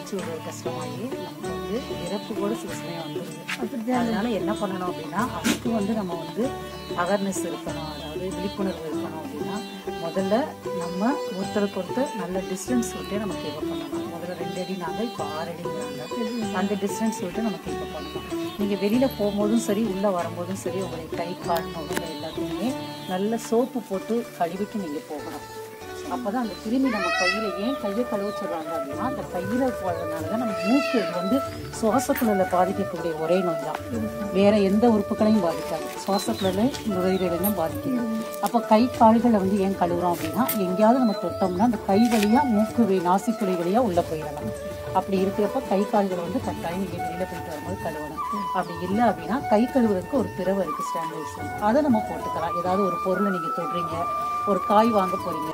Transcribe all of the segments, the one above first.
மூச்சு விடுறது கஷ்டமாகி நமக்கு வந்து இறப்பு கூட சில சமயம் வந்துடுது அதனால என்ன பண்ணணும் அப்படின்னா அதுக்கு வந்து நம்ம வந்து அவேர்னஸ் இருக்கணும் அதாவது விழிப்புணர்வு இருக்கணும் அப்படின்னா முதல்ல நம்ம ஒருத்தருக்கு ஒருத்தர் நல்ல டிஸ்டன்ஸ் விட்டு நம்ம கீப் பண்ணணும் முதல்ல ரெண்டு அடி நாங்கள் இப்போ ஆறு அடிங்கிறாங்க அந்த டிஸ்டன்ஸ் விட்டு நம்ம கீப் பண்ணணும் நீங்கள் வெளியில் போகும்போதும் சரி உள்ளே வரும்போதும் சரி உங்களுடைய கை கால் உடம்புல எல்லாத்தையுமே நல்ல சோப்பு போட்டு கழுவிட்டு நீங்கள் போகணும் அப்பதான் அந்த கிருமி நம்ம கையில ஏன் கையை கழுவ சொல்றாங்க அப்படின்னா அந்த கையில போடுறதுனால தான் நம்ம மூக்கு இது வந்து சுவாசக்குழல பாதிக்கக்கூடிய ஒரே நோய் தான் வேற எந்த உறுப்புகளையும் பாதிக்காது சுவாசக்குழல நுரையீரலையும் பாதிக்குது அப்போ கை கால்களை வந்து ஏன் கழுவுறோம் அப்படின்னா எங்கேயாவது நம்ம தொட்டோம்னா அந்த கை வழியா மூக்கு வே நாசிக்குழி வழியா உள்ள போயிடலாம் அப்படி இருக்கிறப்ப கை கால்களை வந்து கட்டாயம் நீங்கள் வெளியில போயிட்டு வரும்போது கழுவணும் அப்படி இல்லை அப்படின்னா கை கழுவுறதுக்கு ஒரு பிறவை இருக்கு ஸ்டாண்டர்டைசேஷன் அதை நம்ம போட்டுக்கலாம் ஏதாவது ஒரு பொருளை நீங்க தொடுறீங்க ஒரு காய் வாங்க போறீங்க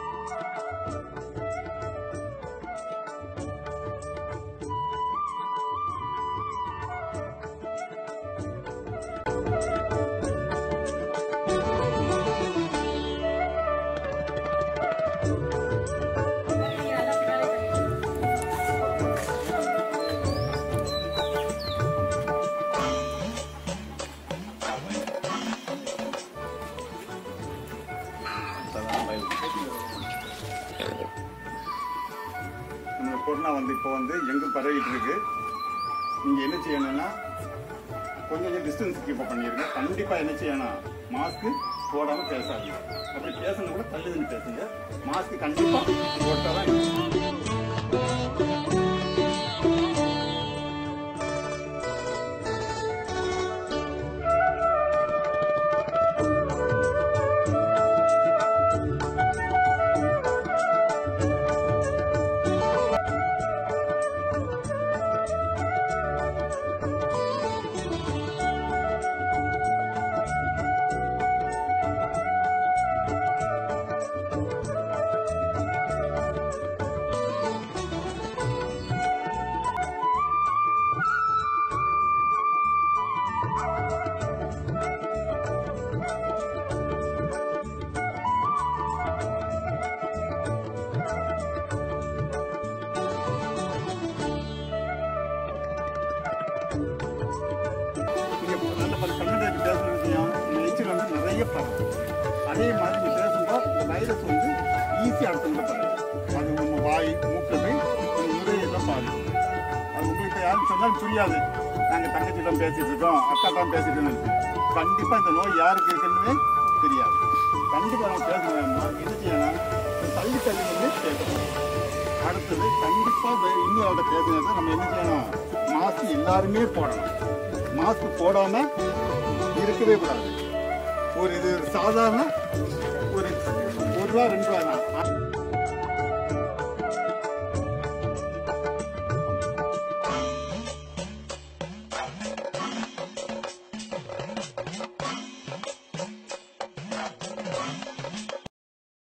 நம்ம கொரோனா வந்து இப்போ வந்து எங்கும் பரவிட்டு இருக்கு நீங்க என்ன செய்யணும்னா கொஞ்சம் கொஞ்சம் டிஸ்டன்ஸ் கீப் பண்ணிருங்க கண்டிப்பா என்ன செய்யணும் மாஸ்க் போடாம பேசாதீங்க அப்படி பேசணும் கூட தள்ளி நின்று பேசுங்க மாஸ்க் கண்டிப்பா போட்டாதான் இருக்கும். நீங்க நல்ல பல கன்னட பேசுறதுலையும் நெய்ச்சல் வந்து நிறைய பரவும் அதே மாதிரி நீங்க பேசும்போது இந்த வைரஸ் வந்து ஈஸியாக அடுத்தவங்க பரவும் அது நம்ம வாய் மூக்கில் போய் நம்ம நுரையெல்லாம் பாதிக்கும் அது உங்களுக்கு யாரும் சொன்னாலும் புரியாது நாங்கள் தங்கச்சியிடம் பேசிட்டு இருக்கோம் அக்காட்டம் பேசிட்டு இருக்கோம் கண்டிப்பாக இந்த நோய் யாருக்கு இருக்குன்னு தெரியாது கண்டிப்பாக நம்ம பேசணும்னா என்ன செய்யணும் தள்ளி தள்ளி வந்து பேசணும் அடுத்தது கண்டிப்பாக இன்னும் அவர்கிட்ட பேசுனது நம்ம என்ன செய்யணும் மாஸ்க் எல்லாருமே போடணும் மாஸ்க் போடாம இருக்கவே கூடாது ஒரு இது ஒரு சாதாரண ஒரு ஒரு ரூபா ரெண்டு ரூபா